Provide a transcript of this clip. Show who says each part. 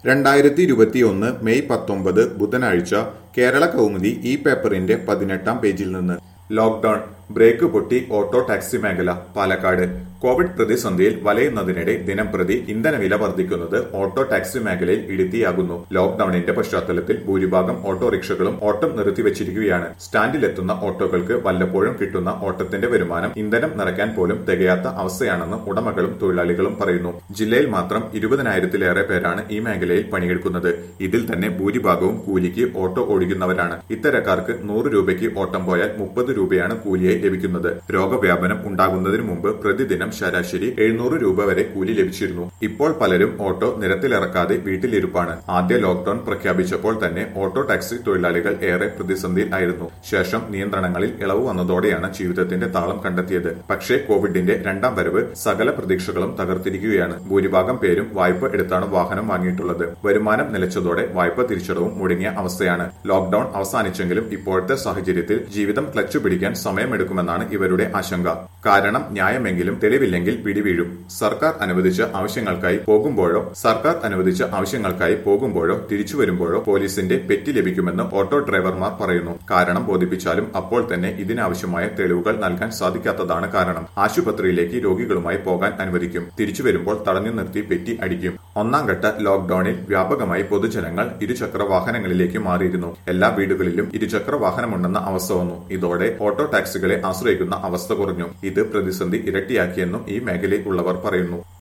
Speaker 1: രണ്ടായിരത്തി ഇരുപത്തിയൊന്ന് മെയ് പത്തൊമ്പത് ബുധനാഴ്ച കേരള കൗമുദി ഈ പേപ്പറിന്റെ പതിനെട്ടാം പേജിൽ നിന്ന് ലോക്ഡൌൺ ബ്രേക്ക് പൊട്ടി ഓട്ടോ ടാക്സി മേഖല പാലക്കാട് കോവിഡ് പ്രതിസന്ധിയിൽ വലയുന്നതിനിടെ ദിനംപ്രതി ഇന്ധനവില വർദ്ധിക്കുന്നത് ഓട്ടോ ടാക്സി മേഖലയിൽ ഇടുത്തിയാകുന്നു ലോക്ഡൌണിന്റെ പശ്ചാത്തലത്തിൽ ഭൂരിഭാഗം ഓട്ടോറിക്ഷകളും ഓട്ടം നിർത്തിവച്ചിരിക്കുകയാണ് സ്റ്റാൻഡിലെത്തുന്ന ഓട്ടോകൾക്ക് വല്ലപ്പോഴും കിട്ടുന്ന ഓട്ടത്തിന്റെ വരുമാനം ഇന്ധനം നിറയ്ക്കാൻ പോലും തികയാത്ത അവസ്ഥയാണെന്ന് ഉടമകളും തൊഴിലാളികളും പറയുന്നു ജില്ലയിൽ മാത്രം ഇരുപതിനായിരത്തിലേറെ പേരാണ് ഈ മേഖലയിൽ പണിയെടുക്കുന്നത് ഇതിൽ തന്നെ ഭൂരിഭാഗവും കൂലിക്ക് ഓട്ടോ ഓടിക്കുന്നവരാണ് ഇത്തരക്കാർക്ക് നൂറ് രൂപയ്ക്ക് ഓട്ടം പോയാൽ മുപ്പത് രൂപയാണ് കൂലിയായി ലഭിക്കുന്നത് രോഗവ്യാപനം ഉണ്ടാകുന്നതിന് മുമ്പ് പ്രതിദിനം ശരാശരി എഴുന്നൂറ് രൂപ വരെ കൂലി ലഭിച്ചിരുന്നു ഇപ്പോൾ പലരും ഓട്ടോ നിരത്തിലിറക്കാതെ വീട്ടിലിരുപ്പാണ് ആദ്യ ലോക്ഡൌൺ പ്രഖ്യാപിച്ചപ്പോൾ തന്നെ ഓട്ടോ ടാക്സി തൊഴിലാളികൾ ഏറെ പ്രതിസന്ധിയിൽ ആയിരുന്നു ശേഷം നിയന്ത്രണങ്ങളിൽ ഇളവ് വന്നതോടെയാണ് ജീവിതത്തിന്റെ താളം കണ്ടെത്തിയത് പക്ഷേ കോവിഡിന്റെ രണ്ടാം വരവ് സകല പ്രതീക്ഷകളും തകർത്തിരിക്കുകയാണ് ഭൂരിഭാഗം പേരും വായ്പ എടുത്താണ് വാഹനം വാങ്ങിയിട്ടുള്ളത് വരുമാനം നിലച്ചതോടെ വായ്പ തിരിച്ചടവും മുടങ്ങിയ അവസ്ഥയാണ് ലോക്ഡൌൺ അവസാനിച്ചെങ്കിലും ഇപ്പോഴത്തെ സാഹചര്യത്തിൽ ജീവിതം ക്ലച്ച് പിടിക്കാൻ സമയമെടുക്കുമെന്നാണ് ഇവരുടെ ആശങ്ക കാരണം ന്യായമെങ്കിലും തെളിവില്ലെങ്കിൽ പിടിവീഴും സർക്കാർ അനുവദിച്ച ആവശ്യങ്ങൾക്കായി പോകുമ്പോഴോ സർക്കാർ അനുവദിച്ച ആവശ്യങ്ങൾക്കായി പോകുമ്പോഴോ തിരിച്ചു വരുമ്പോഴോ പോലീസിന്റെ പെറ്റി ലഭിക്കുമെന്ന് ഓട്ടോ ഡ്രൈവർമാർ പറയുന്നു കാരണം ബോധിപ്പിച്ചാലും അപ്പോൾ തന്നെ ഇതിനാവശ്യമായ തെളിവുകൾ നൽകാൻ സാധിക്കാത്തതാണ് കാരണം ആശുപത്രിയിലേക്ക് രോഗികളുമായി പോകാൻ അനുവദിക്കും തിരിച്ചു വരുമ്പോൾ തടഞ്ഞു നിർത്തി പെറ്റി അടിക്കും ഒന്നാം ഘട്ട ലോക്ഡൌണിൽ വ്യാപകമായി പൊതുജനങ്ങൾ ഇരുചക്ര വാഹനങ്ങളിലേക്ക് മാറിയിരുന്നു എല്ലാ വീടുകളിലും ഇരുചക്ര വാഹനമുണ്ടെന്ന അവസ്ഥ വന്നു ഇതോടെ ഓട്ടോ ടാക്സികളെ ആശ്രയിക്കുന്ന അവസ്ഥ കുറഞ്ഞു ഇത് പ്രതിസന്ധി ഇരട്ടിയാക്കിയെന്നും ഈ മേഖലയിൽ ഉള്ളവർ പറയുന്നു